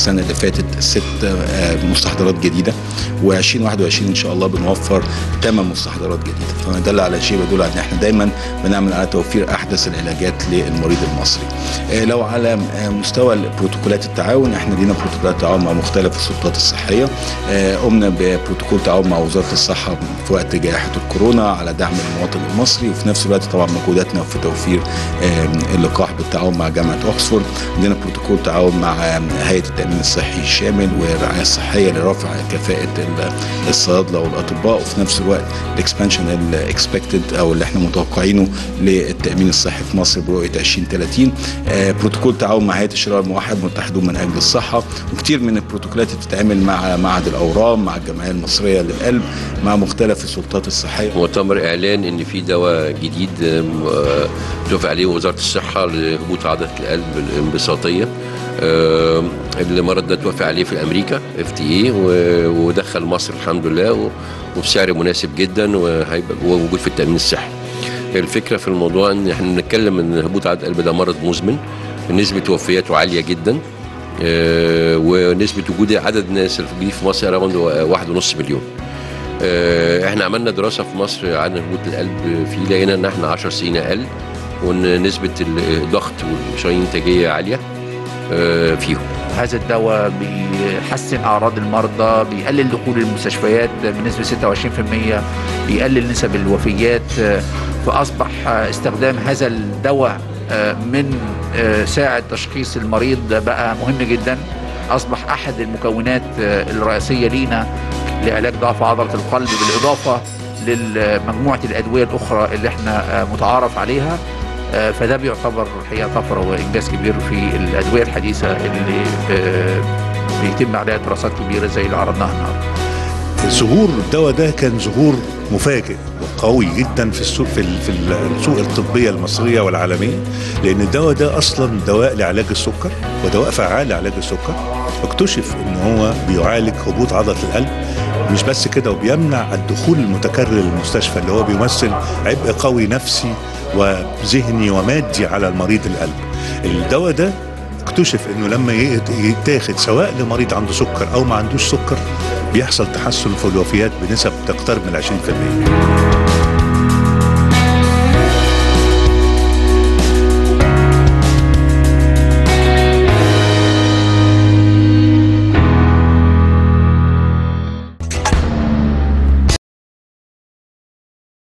السنه اللي فاتت ست آه، مستحضرات جديده و2021 ان شاء الله بنوفر ثمان مستحضرات جديده فما دل على شيء بيدل على ان احنا دايما بنعمل على توفير احدث العلاجات للمريض المصري آه، لو على آه، مستوى بروتوكولات التعاون احنا لينا بروتوكولات تعاون مع مختلف السلطات الصحيه آه، قمنا ببروتوكول تعاون مع وزاره الصحه في وقت جائحه الكورونا على دعم المواطن المصري وفي نفس الوقت طبعا مجهوداتنا في توفير آم، اللقاح بالتعاون مع جامعه اوكسفورد عندنا بروتوكول تعاون مع آم، هيئه التامين الصحي الشامل والرعايه الصحيه لرفع كفاءه ال- الصيادله والاطباء وفي نفس الوقت الاكسبانشن الاكسبكتد او اللي احنا متوقعينه للتامين الصحي في مصر برؤيه 2030 آه، بروتوكول تعاون مع هيئه الشراء الموحد متحدون من اجل الصحه وكتير من البروتوكولات اللي بتتعمل مع معهد الاورام مع الجمعيه المصريه للقلب مع مختلف السلطات الصحيه مؤتمر اعلان ان في دواء جديد آم، آه، توافق عليه وزاره الصحه لهبوط عضله القلب الانبساطيه آم، المرض ده توافق عليه في امريكا اف تي اي ودخل مصر الحمد لله و- وبسعر مناسب جدا وهيبقى هو موجود في التامين الصحي الفكره في الموضوع ان احنا بنتكلم ان هبوط عضله القلب ده مرض مزمن نسبه وفياته عاليه جدا آه، ونسبه وجود عدد الناس اللي في مصر اراوند واحد ونص مليون آه، احنا عملنا دراسه في مصر عن هبوط القلب فيه لقينا ان احنا 10 سنين اقل وان نسبه الضغط والشرايين الانتاجيه عاليه آه، فيهم هذا الدواء بيحسن اعراض المرضى بيقلل دخول المستشفيات بنسبه 26% بيقلل نسب الوفيات فاصبح استخدام هذا الدواء من ساعه تشخيص المريض بقى مهم جدا اصبح احد المكونات الرئيسيه لينا لعلاج ضعف عضله القلب بالاضافه لمجموعه الادويه الاخرى اللي احنا متعارف عليها آه، فده بيعتبر الحقيقه طفره وانجاز كبير في الادويه الحديثه اللي آه، بيتم عليها دراسات كبيره زي اللي عرضناها النهارده. ظهور الدواء ده كان ظهور مفاجئ وقوي جدا في السوق في ال- في السوق الطبيه المصريه والعالميه لان الدواء ده اصلا دواء لعلاج السكر ودواء فعال لعلاج السكر اكتشف ان هو بيعالج هبوط عضله القلب مش بس كده وبيمنع الدخول المتكرر للمستشفى اللي هو بيمثل عبء قوي نفسي وذهني ومادي على المريض القلب الدواء ده اكتشف انه لما يت- يتاخد سواء لمريض عنده سكر او ما عندوش سكر بيحصل تحسن في الوفيات بنسب تقترب من 20%